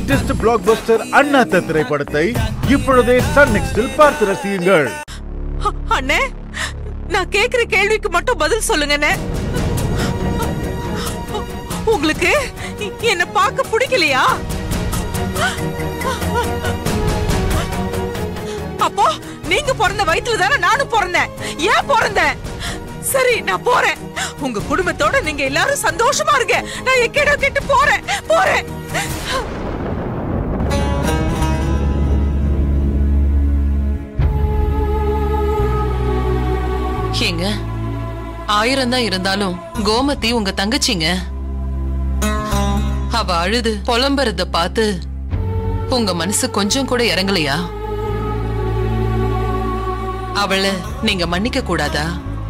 Latest black Bastar அண்ணாத்த திரைப்படத்தை இப்பொழுதே Sun நெக்ஸ்டில் பார்த்து ரசியுங்கள் அ- அண்ணே நான் கேக்குற கேள்விக்கு மட்டும் பதில் சொல்லுங்கண்ணே உங்களுக்கு என்ன பார்க்க பிடிக்கலையா அப்போ நீங்க பிறந்த வயித்துல தானே நானும் பிறந்தேன் ஏன் பிறந்தேன் சரி நான் போறேன் உங்க குடும்பத்தோட நீங்க எல்லாரும் சந்தோஷமா இருங்க நான் எக்கேடோ கேட்டு போறேன் போறேன் ஏங்க ஆயிரம் தான் இருந்தாலும் கோமதி உங்க தங்கச்சிங்க அவ அழுது புலம்புறத பார்த்து உங்க மனசு கொஞ்சம் கூட இறங்கலையா அவளை நீங்க மன்னிக்க கூடாதா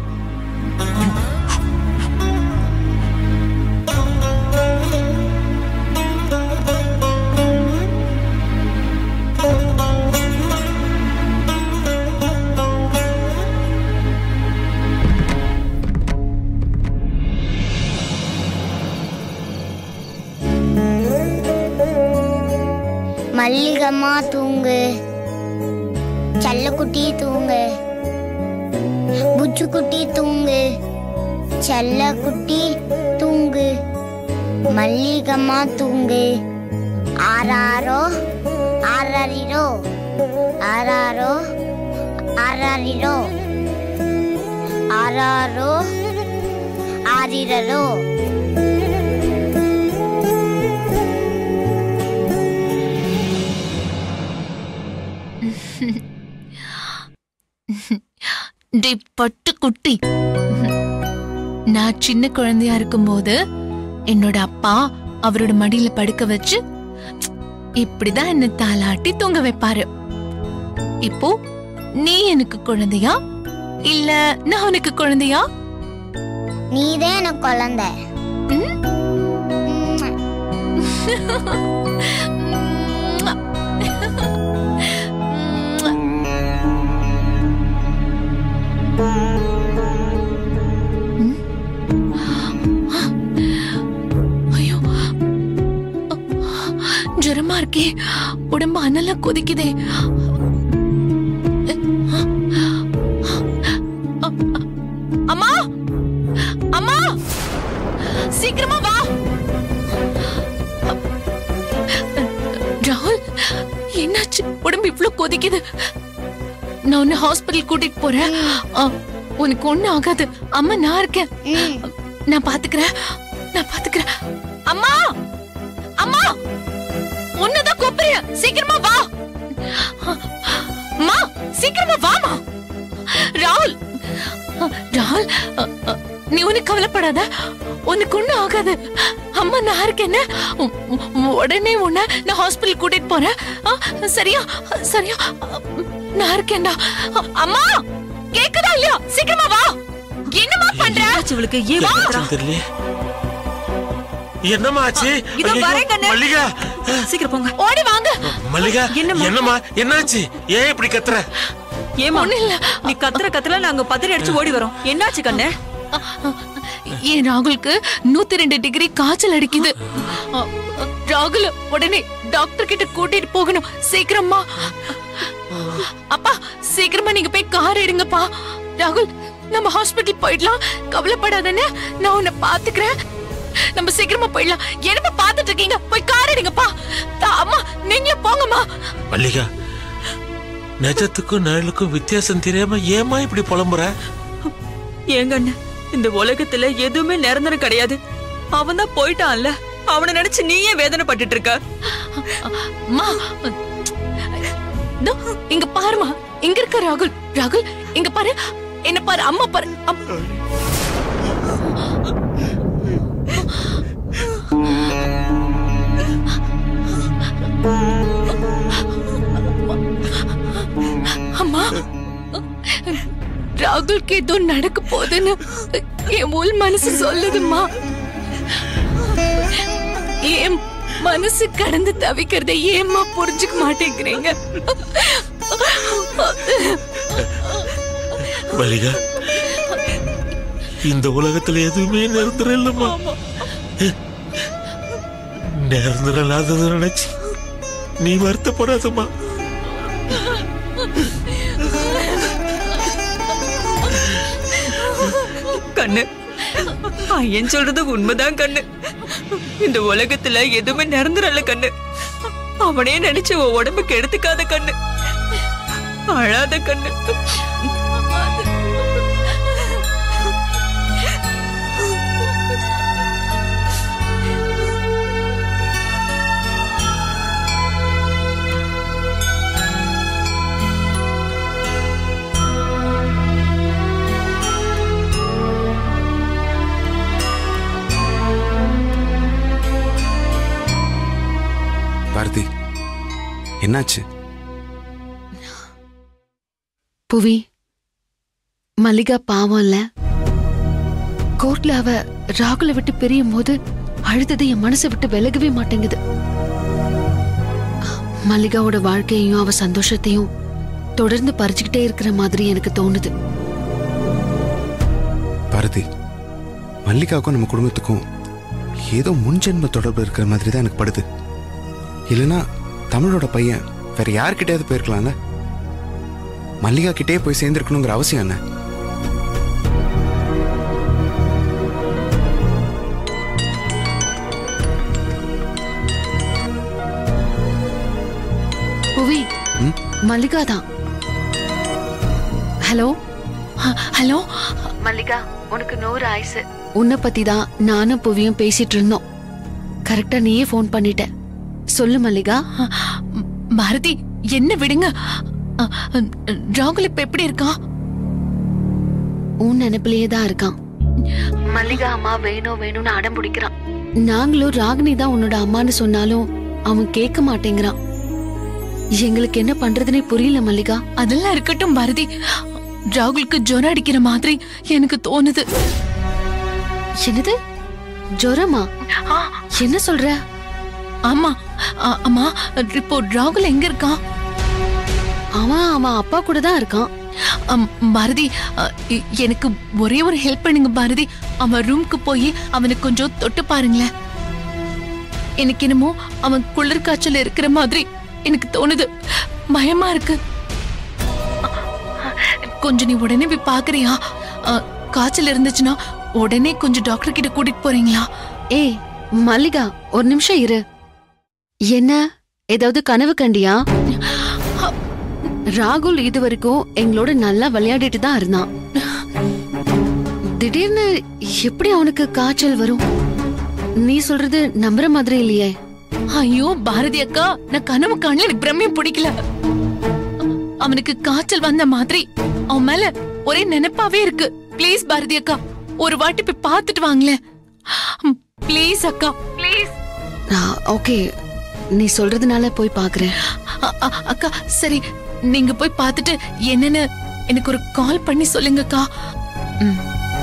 மல்லிகம்மா தூங்கு செல்லக்குட்டி தூங்கு புச்சுக்குட்டி தூங்கு செல்லக்குட்டி தூங்கு மல்லிகம்மா தூங்கு ஆறாரோ ஆறாரிரோ ஆறாரோ ஆறாரிரோ ஆறாரோ ஆரிரரோ டே பட்டு குட்டி நான் சின்ன குழந்தையா இருக்கும்போது என்னோட அப்பா அவரோட மடியில படுக்க வச்சு இப்படிதான் என்ன தாலாட்டி தூங்க வைப்பாரு இப்போ நீ எனக்கு குழந்தையா இல்ல நான் உனக்கு குழந்தையா நீதான் எனக்கு குழந்தை ம்? உம். ஐயோ ஜுரமா இருக்கே உடம்பு அனலா கொதிக்குதே அம்மா அம்மா சீக்கிரமா வா ராகுல் என்னாச்சு உடம்பு இவ்ளோ கொதிக்குது நான் உன்னை ஹாஸ்பிட்டல் கூட்டிட்டு போறேன் ஆ, உனக்கு ஒண்ணு ஆகாது அம்மா நான் இருக்கேன் ம். நான் பாத்துக்கிறேன் நான் பாத்துக்கிறேன் அம்மா அம்மா உன்னதான் கூப்பிடுறேன் சீக்கிரமா வா அம்மா சீக்கிரமா வாமா ராகுல் ராகுல் அ, அ, நீ உனக்கு கவலைப்படாத உனக்கு ஒண்ணும் ஆகாது அம்மா நான் இருக்கேன்னு உ- உ- உடனே உன்னை நான் ஹாஸ்பிட்டல் கூட்டிட்டு போறேன் ஆ, சரியா சரியா நான் இருக்கேன்டா அ, அம்மா கேக்குதா இல்லையா சீக்கிரமா வா என்னமா பண்ற இவளுக்கு ஏன் பண்றா? தெரியலையே என்னம்மா ஆச்சு இதோ ஐயையோ, வரேன் கண்ணு. மல்லிகா சீக்கிரம் போங்க ஓடி வாங்க மல்லிகா என்னம்மா? என்னம்மா என்னாச்சு ஏன் இப்படி கத்துற ஏமா ஒண்ணும் இல்ல. நீ கத்துற கத்துல நாங்க பத்திரி அடிச்சு ஓடி வரோம் என்னாச்சு கண்ணு ஏன் ராகுலுக்கு நூத்தி ரெண்டு டிகிரி காய்ச்சல் அடிக்குது அ, அ, ராகுல உடனே டாக்டர் கிட்ட கூட்டிட்டு போகணும் சீக்கிரமா அப்பா சீக்கிரமா நீங்க போய் கார் எடுங்கப்பா ராகுல் நம்ம ஹாஸ்பிட்டல் போயிடலாம் கவலைப்படாதன்னு நான் உன்னை பாத்துக்கிறேன் நம்ம சீக்கிரமா போயிடலாம் என்னப்பா பாத்துட்டு இருக்கீங்க போய் கார் எடுங்கப்பா தா- அம்மா நீங்களும் போங்கம்மா மல்லிகா நிஜத்துக்கும் நிழலுக்கும் வித்தியாசம் தெரியாம ஏமா இப்படி புலம்புற ஏங்க அண்ணு இந்த உலகத்துல எதுவுமே நிரந்தரம் கிடையாது அவன் தான் போயிட்டான்ல அவனை நினைச்சு நீயே வேதனைப்பட்டுட்டு இருக்க அம்மா இதோ, இங்க பாருமா இங்க இருக்க ராகுல் ராகுல் இங்க பாரு என்ன பாரு அம்மா பாரு அம்- அம்மா ராகுல்க்கு ஏதோ நடக்க போகுதுன்னு என் உள் மனசு சொல்லுதும்மா என் மனசு கடந்து தவிக்கிறத ஏம்மா புரிஞ்சுக்க மாட்டேங்கிறீங்க மல்லிகா இந்த உலகத்துல எதுவுமே நிரந்தரம் இல்லம்மா நிரந்தரம் இல்லாதது நினைச்சு நீ வருத்தப்படாதம்மா கண்ணு ஐயன் சொல்றது உண்மைதான் கண்ணு இந்த உலகத்துல எதுவுமே நிரந்தரல்ல கண்ணு அவனே நினைச்சு உன் உடம்புக்கு எடுத்துக்காத கண்ணு அழாத கண்ணு பாரதி என்னாச்சு புவி மல்லிகா பாவம் இல்ல கோர்ட்ல அவ ராகுல விட்டு பிரியும் போது அழுதது என் மனசை விட்டு விலகவே மாட்டேங்குது மல்லிகாவோட வாழ்க்கையையும் அவ சந்தோஷத்தையும் தொடர்ந்து பறிச்சுக்கிட்டே இருக்கிற மாதிரி எனக்கு தோணுது பாரதி மல்லிகாவுக்கும் நம்ம குடும்பத்துக்கும் ஏதோ முன்ஜென்ம தொடர்பு இருக்கிற மாதிரி தான் எனக்கு படுது இல்லைன்னா தமிழோட பையன் வேற யார்கிட்டயாவது போயிருக்கலாம்ல மல்லிகா கிட்டே போய் சேர்ந்துருக்கணுங்கிற அவசியம் என்ன புவி ம்? மல்லிகா தான் ஹலோ ஹலோ மல்லிகா உனக்கு நூறு ஆயுசு உன்னை பத்தி தான் நானும் புவியும் பேசிட்டு இருந்தோம் கரெக்டா நீயே ஃபோன் பண்ணிட்ட சொல்லு மல்லிகா பாரதி என்ன விடுங்க ராகுல் இப்ப எப்படி இருக்கான் உன் நினைப்பிலேயே தான் இருக்கான் மல்லிகா அம்மா வேணும் வேணும்னு அடம் பிடிக்கிறான் நாங்களும் ராகினி தான் உன்னோட அம்மான்னு சொன்னாலும் அவன் கேட்க மாட்டேங்கிறான் எங்களுக்கு என்ன பண்றதுனே புரியல மல்லிகா அதெல்லாம் இருக்கட்டும் பாரதி ராகுலுக்கு ஜுரம் அடிக்கிற மாதிரி எனக்கு தோணுது என்னது ஜுரமா என்ன சொல்ற ஆமா ஆ- ஆமா இப்போ ராகுல் எங்க இருக்கான் அவன் அவன் அப்பா கூட தான் இருக்கான் அம், பாரதி அ, எ- எனக்கு ஒரே ஒரு ஹெல்ப் பண்ணுங்க பாரதி அவன் ரூம்க்கு போய் அவனுக்கு கொஞ்சம் தொட்டு பாருங்களேன் எனக்கு என்னமோ அவன் குளிர் காய்ச்சல் இருக்கிற மாதிரி எனக்கு தோணுது பயமா இருக்கு கொஞ்சம் நீ உடனே போய் பாக்குறியா அ, காய்ச்சல் இருந்துச்சுன்னா உடனே கொஞ்சம் டாக்டர் கிட்ட கூட்டிட்டு போறீங்களா ஏய் மல்லிகா ஒரு நிமிஷம் இரு என்ன ஏதாவது கனவு கண்டியா ராகுல் இது வரைக்கும் எங்களோட நல்லா விளையாடிட்டு தான் இருந்தான் திடீர்னு எப்படி அவனுக்கு காய்ச்சல் வரும் நீ சொல்றது நம்புற மாதிரி இல்லையே ஐயோ பாரதி அக்கா நான் கனவு காணல எனக்கு பிரம்மையும் பிடிக்கல அவனுக்கு காய்ச்சல் வந்த மாதிரி அவன் மேல ஒரே நினைப்பாவே இருக்கு ப்ளீஸ் பாரதி அக்கா ஒரு வாட்டி போய் பார்த்துட்டு வாங்களேன் ப்ளீஸ் அக்கா ப்ளீஸ் ஓகே நீ சொல்றதுனால போய் பாக்குறேன் அக்கா சரி நீங்க போய் பார்த்துட்டு என்னன்னு எனக்கு ஒரு கால் பண்ணி சொல்லுங்கக்கா ம்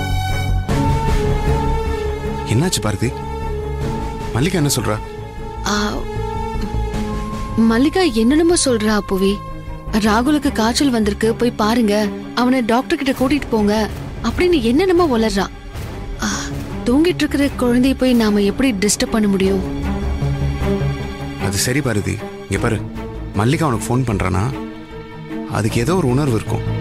என்னாச்சு பாரதி மல்லிகா என்ன சொல்றா ஆ, மல்லிகா என்னென்னமோ சொல்றா புவி ராகுலுக்கு காய்ச்சல் வந்திருக்கு போய் பாருங்க அவனை டாக்டர் கிட்ட கூட்டிட்டு போங்க அப்படின்னு என்னென்னமோ உளறா ஆ, தூங்கிட்டு இருக்கிற குழந்தைய போய் நாம எப்படி டிஸ்டர்ப் பண்ண முடியும் அது சரி பாரதி இங்க பாரு மல்லிகா உனக்கு ஃபோன் பண்றானா அதுக்கு ஏதோ ஒரு உணர்வு இருக்கும்